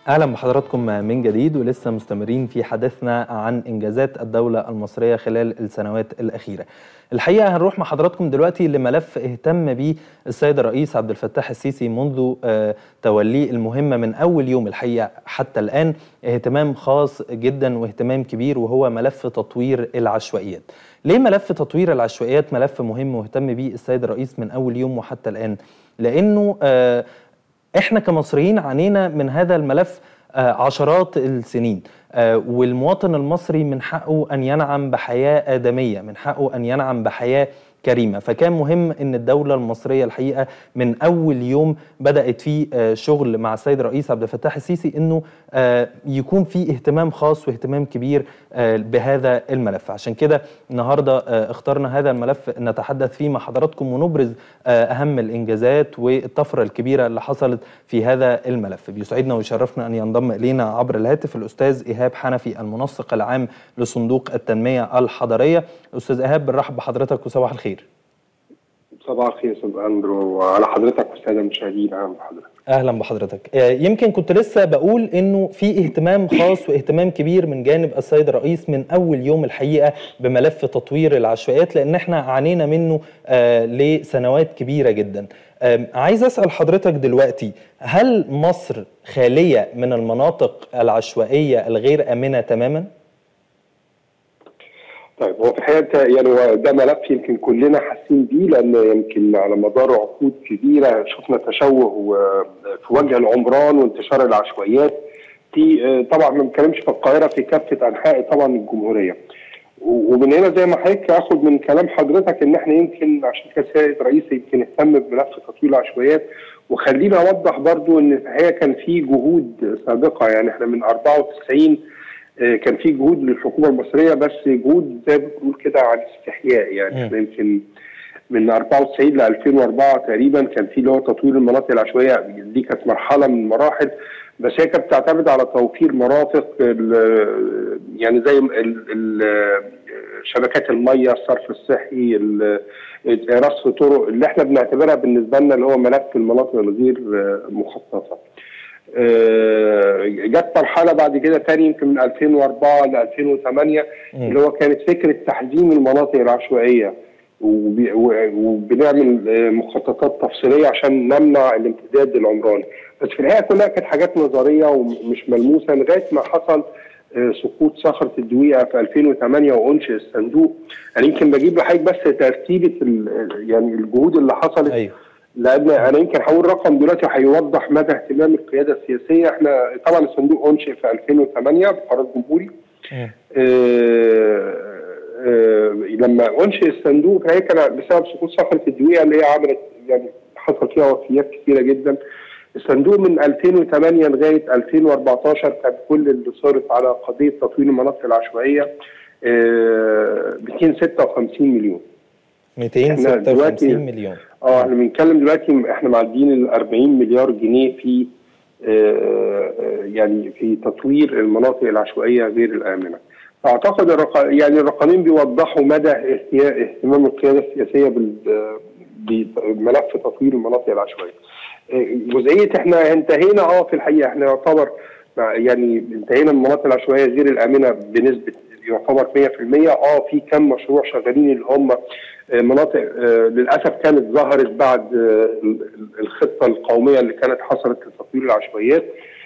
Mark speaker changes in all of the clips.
Speaker 1: اهلا بحضراتكم من جديد ولسه مستمرين في حديثنا عن انجازات الدوله المصريه خلال السنوات الاخيره. الحقيقه هنروح مع حضراتكم دلوقتي لملف اهتم به السيد الرئيس عبد الفتاح السيسي منذ آه توليه المهمه من اول يوم الحقيقه حتى الان اهتمام خاص جدا واهتمام كبير وهو ملف تطوير العشوائيات. ليه ملف تطوير العشوائيات ملف مهم واهتم به السيد الرئيس من اول يوم وحتى الان؟ لانه آه احنا كمصريين عانينا من هذا الملف عشرات السنين والمواطن المصري من حقه ان ينعم بحياه ادميه من حقه ان ينعم بحياه كريمه فكان مهم ان الدوله المصريه الحقيقه من اول يوم بدات فيه شغل مع السيد الرئيس عبد الفتاح السيسي انه يكون في اهتمام خاص واهتمام كبير بهذا الملف عشان كده النهارده اخترنا هذا الملف نتحدث فيه مع حضراتكم ونبرز اهم الانجازات والطفره الكبيره اللي حصلت في هذا الملف بيسعدنا ويشرفنا ان ينضم الينا عبر الهاتف الاستاذ ايهاب حنفي المنسق العام لصندوق التنميه الحضريه استاذ ايهاب بنرحب بحضرتك وصباح الخير
Speaker 2: صباح الخير يا استاذ اندرو وعلى حضرتك والساده المشاهدين اهلا بحضرتك
Speaker 1: اهلا بحضرتك يمكن كنت لسه بقول انه في اهتمام خاص واهتمام كبير من جانب السيد الرئيس من اول يوم الحقيقه بملف تطوير العشوائيات لان احنا عانينا منه آه لسنوات كبيره جدا آه عايز اسال حضرتك دلوقتي هل مصر خاليه من المناطق العشوائيه الغير امنه تماما
Speaker 2: طيب هو في الحقيقه يعني هو ده ملف يمكن كلنا حاسين بيه لان يمكن على مدار عقود كبيره شفنا تشوه في وجه العمران وانتشار العشوائيات في طبعا ما بنتكلمش في القاهره في كافه انحاء طبعا الجمهوريه ومن هنا زي ما حضرتك اخد من كلام حضرتك ان احنا يمكن عشان كده السيد الرئيس يمكن اهتم بملف تطوير العشوائيات وخلينا اوضح برضو ان في الحقيقه كان في جهود سابقه يعني احنا من 94 كان في جهود للحكومه المصريه بس جهود زي ما بنقول كده عن استحياء يعني احنا يمكن من 94 ل 2004 تقريبا كان في اللي هو تطوير المناطق العشوائيه دي كانت مرحله من المراحل بس هي كانت بتعتمد على توفير مرافق يعني زي شبكات الميه الصرف الصحي رصف طرق اللي احنا بنعتبرها بالنسبه لنا اللي هو ملف المناطق الغير مخططه. جت مرحله بعد كده تاني يمكن من 2004 ل 2008 اللي هو كانت فكره تحجيم المناطق العشوائيه وبنعمل مخططات تفصيليه عشان نمنع الامتداد العمراني بس في الحقيقه كلها كانت حاجات نظريه ومش ملموسه لغايه ما حصل سقوط صخره الدويقه في 2008 وانشئ الصندوق انا يمكن بجيب لحضرتك بس ترتيبه يعني الجهود اللي حصلت أيوه. لان انا يمكن هقول رقم دلوقتي هيوضح مدى اهتمام القياده السياسيه احنا طبعا الصندوق انشئ في 2008 بقرار جمهوري آه آه لما انشئ الصندوق هي كان بسبب سقوط صخره الدويقه اللي هي عملت يعني حصل فيها وفيات كثيره جدا الصندوق من 2008 لغايه 2014 كان كل اللي صرف على قضيه تطوير المناطق العشوائيه آه 256 مليون
Speaker 1: 256 مليون
Speaker 2: اه احنا بنتكلم دلوقتي احنا معديين ال 40 مليار جنيه في آه يعني في تطوير المناطق العشوائيه غير الامنه. فاعتقد الرق... يعني الرقمين بيوضحوا مدى اهتمام القياده السياسيه بملف تطوير المناطق العشوائيه. جزئيه احنا انتهينا اه في الحقيقه احنا يعتبر يعني انتهينا من المناطق العشوائيه غير الامنه بنسبه يعتبر 100% اه في كم مشروع شغالين اللي هم مناطق للاسف كانت ظهرت بعد الخطه القوميه اللي كانت حصلت لتطوير العشوائيات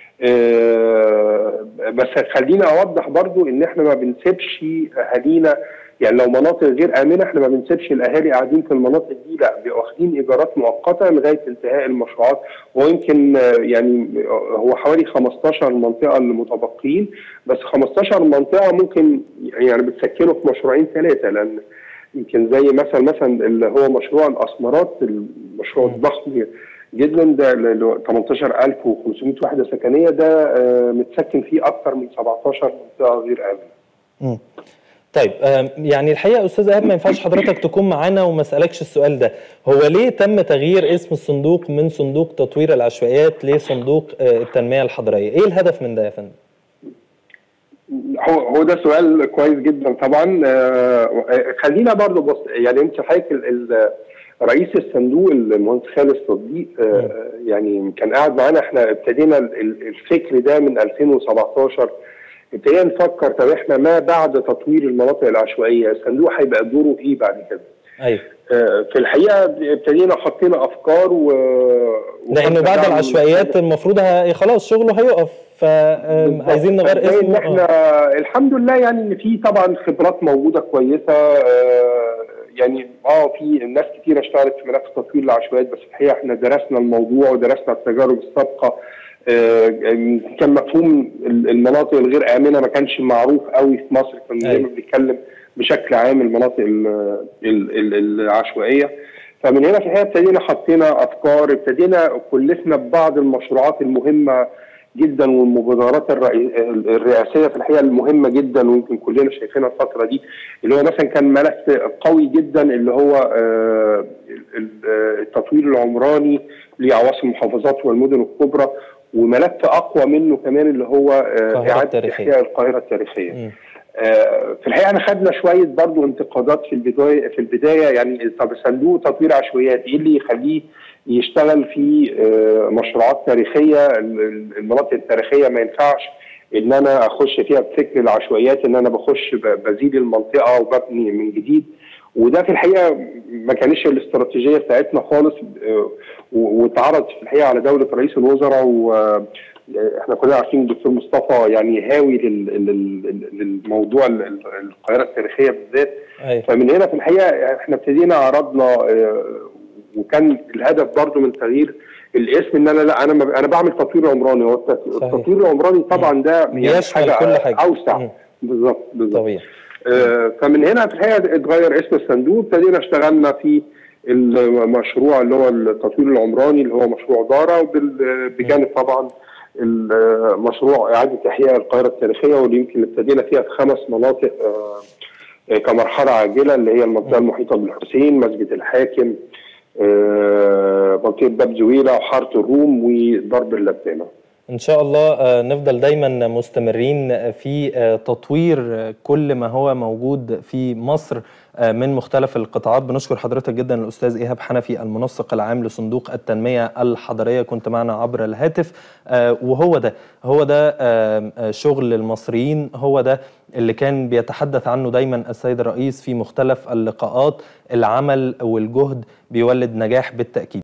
Speaker 2: بس خلينا اوضح برضو ان احنا ما بنسيبش اهالينا يعني لو مناطق غير امنه احنا ما بنسيبش الاهالي قاعدين في المناطق دي لا واخدين ايجارات مؤقته لغايه انتهاء المشروعات ويمكن يعني هو حوالي 15 منطقه المتبقيين بس 15 منطقه ممكن يعني بتسكنوا في مشروعين ثلاثه لان يمكن زي مثلا مثلا اللي هو مشروع الاسمرات المشروع الضخم جدا ده 18500 وحده سكنيه ده متسكن فيه اكثر من 17 منطقه غير امنه.
Speaker 1: طيب يعني الحقيقه استاذ ايهاب ما ينفعش حضرتك تكون معانا وما اسالكش السؤال ده هو ليه تم تغيير اسم الصندوق من صندوق تطوير العشوائيات لصندوق التنميه الحضريه ايه الهدف من ده يا فندم
Speaker 2: هو هو ده سؤال كويس جدا طبعا خلينا برضو بص يعني انت حضرتك رئيس الصندوق المهندس خالد صديق آه، يعني كان قاعد معانا احنا ابتدينا ال- ال- الفكر ده من 2017 ابتدينا نفكر طب احنا ما بعد تطوير المناطق العشوائيه الصندوق هيبقى دوره ايه بعد كده؟
Speaker 1: ايوه
Speaker 2: آه، في الحقيقه ابتدينا حطينا افكار و
Speaker 1: لانه بعد العشوائيات المفروض ه- خلاص شغله هيقف فعايزين نغير
Speaker 2: فباين ان
Speaker 1: اسمه
Speaker 2: احنا
Speaker 1: آه.
Speaker 2: الحمد لله يعني ان في طبعا خبرات موجوده كويسه آه، يعني اه في ناس كتير اشتغلت في ملف تطوير العشوائيات بس الحقيقه احنا درسنا الموضوع ودرسنا التجارب السابقه آه، كان مفهوم المناطق الغير امنه ما كانش معروف قوي في مصر كنا
Speaker 1: أيوة.
Speaker 2: دايما بنتكلم بشكل عام المناطق ال- ال- ال- العشوائيه فمن هنا في الحقيقه ابتدينا حطينا افكار ابتدينا كلفنا ببعض المشروعات المهمه جدا والمبادرات الرئي- الرئاسيه في الحقيقه المهمه جدا ويمكن كلنا شايفينها الفتره دي اللي هو مثلا كان ملف قوي جدا اللي هو آه، ال- ال- التطوير العمراني لعواصم المحافظات والمدن الكبرى وملف اقوى منه كمان اللي هو آه،
Speaker 1: القاهرة
Speaker 2: اعاده
Speaker 1: التاريخية.
Speaker 2: احياء القاهره التاريخيه.
Speaker 1: مم.
Speaker 2: آه، في الحقيقه احنا خدنا شويه برضو انتقادات في البدايه في البدايه يعني طب صندوق تطوير عشوائيات ايه اللي يخليه يشتغل في آه، مشروعات تاريخيه ال- ال- المناطق التاريخيه ما ينفعش ان انا اخش فيها بفكر العشوائيات ان انا بخش ب- بزيد المنطقه وببني من جديد وده في الحقيقه ما كانش الاستراتيجيه بتاعتنا خالص آه، و- واتعرض في الحقيقه على دوله رئيس الوزراء و احنا كلنا عارفين الدكتور مصطفى يعني هاوي لل- لل- للموضوع ال- ال- القاهره التاريخيه بالذات
Speaker 1: ايوه
Speaker 2: فمن هنا في الحقيقه احنا ابتدينا عرضنا آه، وكان الهدف برضو من تغيير الاسم ان انا لا انا ما- انا بعمل تطوير عمراني هو الت-
Speaker 1: صحيح.
Speaker 2: التطوير العمراني طبعا ده يعني
Speaker 1: بيشمل كل حاجة.
Speaker 2: اوسع
Speaker 1: مم.
Speaker 2: بالظبط بالظبط
Speaker 1: طبيعي
Speaker 2: آه، فمن هنا في الحقيقه اتغير اسم الصندوق ابتدينا اشتغلنا في المشروع اللي هو التطوير العمراني اللي هو مشروع دارا وبال- بجانب طبعا المشروع اعاده احياء القاهره التاريخيه واللي يمكن ابتدينا فيها في خمس مناطق آه، آه، كمرحله عاجله اللي هي المنطقه المحيطه بالحسين مسجد الحاكم آه، منطقه باب زويله وحاره الروم وضرب اللبانه
Speaker 1: ان شاء الله آه، نفضل دايما مستمرين في آه، تطوير آه، كل ما هو موجود في مصر آه، من مختلف القطاعات بنشكر حضرتك جدا الاستاذ ايهاب حنفي المنسق العام لصندوق التنميه الحضريه كنت معنا عبر الهاتف آه، وهو ده هو ده آه، آه، شغل المصريين هو ده اللي كان بيتحدث عنه دايما السيد الرئيس في مختلف اللقاءات العمل والجهد بيولد نجاح بالتاكيد